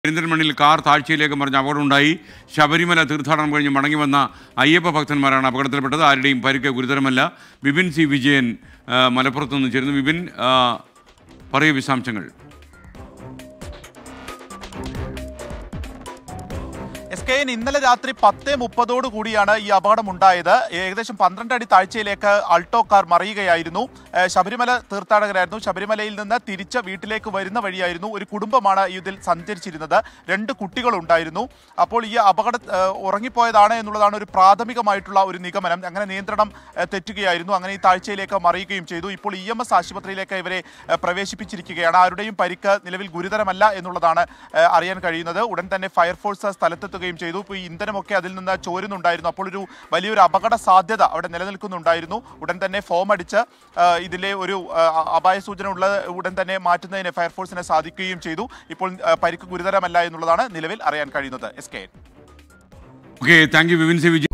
പെരിന്തൽമണ്ണിൽ car താഴ്ചയിലേക്ക് മറിഞ്ഞ അപകടമുണ്ടായി ശബരിമല തീർത്ഥാടനം കഴിഞ്ഞ് മടങ്ങി വന്ന അയ്യപ്പ ഭക്തന്മാരാണ് അപകടത്തിൽപ്പെട്ടത് ആരുടെയും പരിക്ക് ഗുരുതരമല്ല വിപിൻ സി വിജയൻ ആ, മലപ്പുറത്ത് നിന്ന് ചേരുന്നു വിപിൻ ആ, പറയൂ വിശദാംശങ്ങൾ എസ് കെ എൻ ഇന്നലെ രാത്രി പത്ത് മുപ്പതോടു കൂടിയാണ് ഈ അപകടം ഉണ്ടായത് ഏകദേശം പന്ത്രണ്ട് അടി താഴ്ചയിലേക്ക് അൾട്ടോ കാർ മറിയുകയായിരുന്നു ഏഹ് ശബരിമല തീർത്ഥാടകരായിരുന്നു ശബരിമലയിൽ നിന്ന് തിരിച്ച് വീട്ടിലേക്ക് വരുന്ന വഴിയായിരുന്നു ഒരു കുടുംബമാണ് ഇതിൽ സഞ്ചരിച്ചിരുന്നത് രണ്ട് കുട്ടികളുണ്ടായിരുന്നു അപ്പോൾ ഈ അപകട ഏഹ് ഉറങ്ങിപ്പോയതാണ് എന്നുള്ളതാണ് ഒരു പ്രാഥമികമായിട്ടുള്ള ഒരു നിഗമനം അങ്ങനെ നിയന്ത്രണം ഏഹ് തെറ്റുകയായിരുന്നു അങ്ങനെ ഈ താഴ്ചയിലേക്ക് മറിയുകയും ചെയ്തു ഇപ്പോൾ ഇ എം എസ് ആശുപത്രിയിലേക്ക് ഇവരെ ഏഹ് പ്രവേശിപ്പിച്ചിരിക്കുകയാണ് ആരുടെയും പരിക്ക് നിലവിൽ ഗുരുതരമല്ല എന്നുള്ളതാണ് ഏഹ് അറിയാൻ കഴിയുന്നത് ഉടൻ തന്നെ ഫയർഫോഴ്സ് സ്ഥലത്തെത്തുകയും ചെയ്തു ഇപ്പോൾ ഈ ഇന്ധനമൊക്കെ അതിൽ നിന്ന് ചോരുന്നുണ്ടായിരുന്നു അപ്പോൾ ഒരു വലിയൊരു അപകട സാധ്യത അവിടെ നിലനിൽക്കുന്നുണ്ടായിരുന്നു ഉടൻ തന്നെ ഫോം അടിച്ച് ഏഹ് ഇതിലെ ഒരു ഏഹ് അപായ സൂചന ഉള്ള ഉടൻ തന്നെ മാറ്റുന്നതിന് ഫയർഫോഴ്സിന് സാധിക്കുകയും ചെയ്തു ഇപ്പോൾ ഏഹ് പരിക്ക് ഗുരുതരമല്ല എന്നുള്ളതാണ് നിലവിൽ അറിയാൻ കഴിയുന്നത് S K okay thank you Vipin C Vijayan